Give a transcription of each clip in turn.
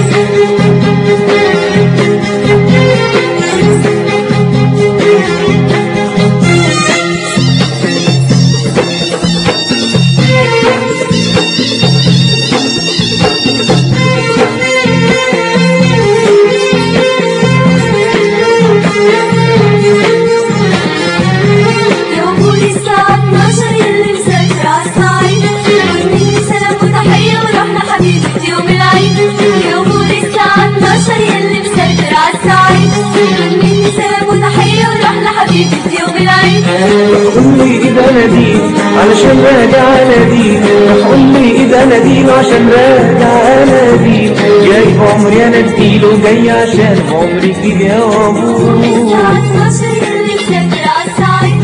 يوم الساعة 12 يلي مسافر عالصعيد مني سلام وتحية ورحنا حبيبي في يوم العيد يوم الساعة 12 يلي مسافر عالصعيد مني سلام وتحية ورحنا حبيبي في يوم العيد قول لي إذا نديم علشان راجع نديم روح قول لي إذا نديم عشان راجع نديم جاي عمري أنا اديله جاي عشان عمري جديد يا أبو الساعة 12 يلي مسافر عالصعيد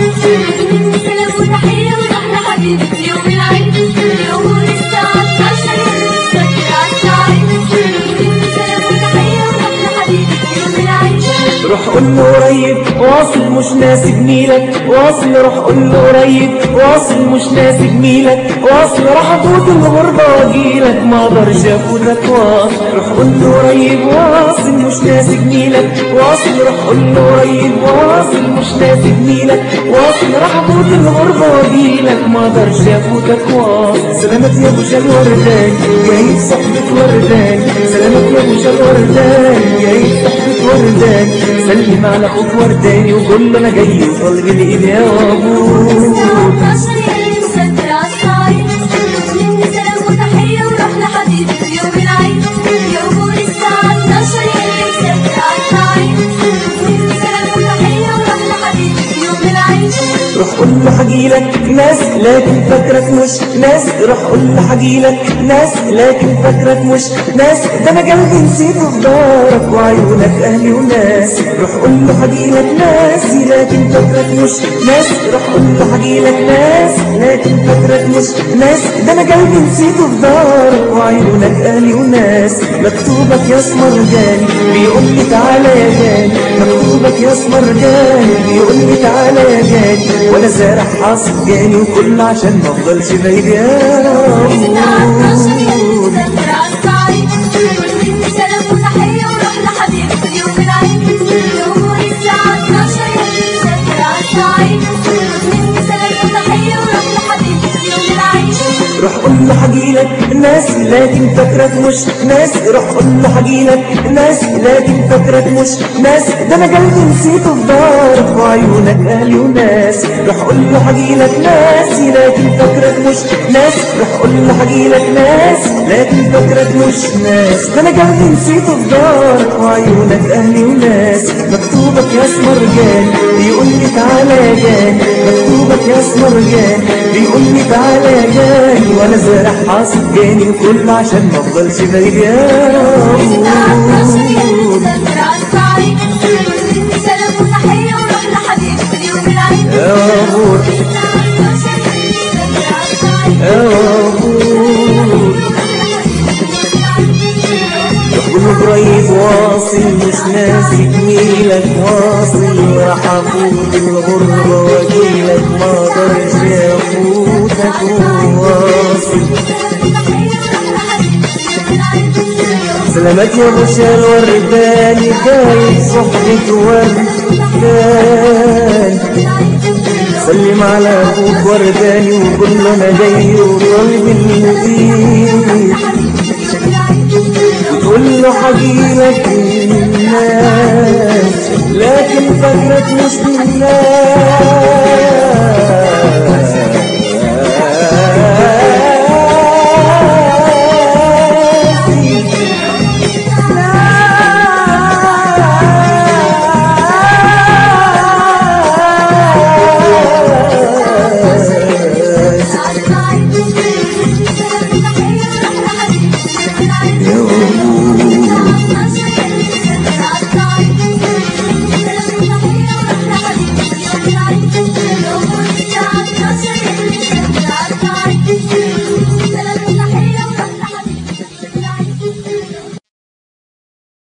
مني سلام وتحية ورحنا حبيبي في يوم العيد يوم الساعة 12 يلي مسافر عالصعيد مني سلام وتحية ورحنا حبيبي في يوم العيد روح قول له قريب واصل مش ناسي جميلك واصل روح قول له قريب واصل مش ناسي جميلك واصل راح افوت الغربة واجيلك ما اقدرش افوتك واصل روح قول له قريب واصل مش ناسي جميلك واصل روح قول له قريب واصل مش ناسي جميلك واصل راح افوت الغربة واجيلك ما اقدرش افوتك واصل سلامات يا ابو شال وردان جاي صحبة وردان سلامات يا ابو شال وردان جاي صحبة وردان سلم على اخوك ورداني وقول له انا جاي طالب الايد يا ابو الساعة 12 يلي مسافر عالصعيد مني سلام وتحية ورحنا حبيبي في يوم العيد يوم الساعة 12 يلي مسافر عالصعيد مني سلام وتحية ورحنا حبيبي في يوم العيد روح قول له حجيلك ناس لكن فاكرك مش ناس روح قول له حجيلك ناس لكن فاكرك مش ناس ده انا قلبي نسيته في دارك وعيونك اهلي وناس روح قول له حجيلك ناس لكن فاكرك مش ناس روح قول له حجيلك ناس لكن فاكرك مش ناس ده انا قلبي نسيته في دارك وعيونك اهلي وناس مكتوبك يا اسمر جاني بيقول لي تعالى يا جاني مكتوبك يا اسمر جاني بيقول لي تعالى يا جاني وانا زارع حاصل جاني وكل عشان ما افضلش بعيد يا الساعة 12 يلي رب مسافر عالصعيد مني سلام وتحية ورحنا حبيبي في يوم العيد يوم الساعة 12 يلي مسافر عالصعيد مني سلام وتحية ورحنا حبيبي في يوم العيد روح قول له حجيلك ناس لكن فاكرك مش ناس روح قول له حجيلك ناس لكن فاكرك مش ناس ده انا قلبي نسيته في دارك وعيونك اهلي وناس روح قول له حجيلك ناس لكن فاكرك مش ناس روح قول له حجيلك ناس لكن فاكرك مش ناس ده انا قلبي نسيته في دارك وعيونك اهلي وناس مكتوبك يا اسمر جاني بيقول لي تعالى يا جاني مكتوبك يا اسمر جاني بيقول لي تعالى يا جاني وانا زارع حاصل جاني وكل عشان ما افضلش بعيد يا الساعة 12 يلي رب مسافر عالصعيد مني سلام وتحية ورحنا حبيبي في يوم العيد يا رب الساعة 12 يلي مسافر عالصعيد يا رب يقول قريب واصل مش ناسي جميلك واصل راح افوت الغربة واجيلك ما اقدرش افوتك واصل سلامات يا ابو شال ورداني جاي صحبة وردان سلم على ابوك ورداني وقول له انا جاي وطالب الايد وتقول له حجيلك الناس لكن فاكرك مش من الناس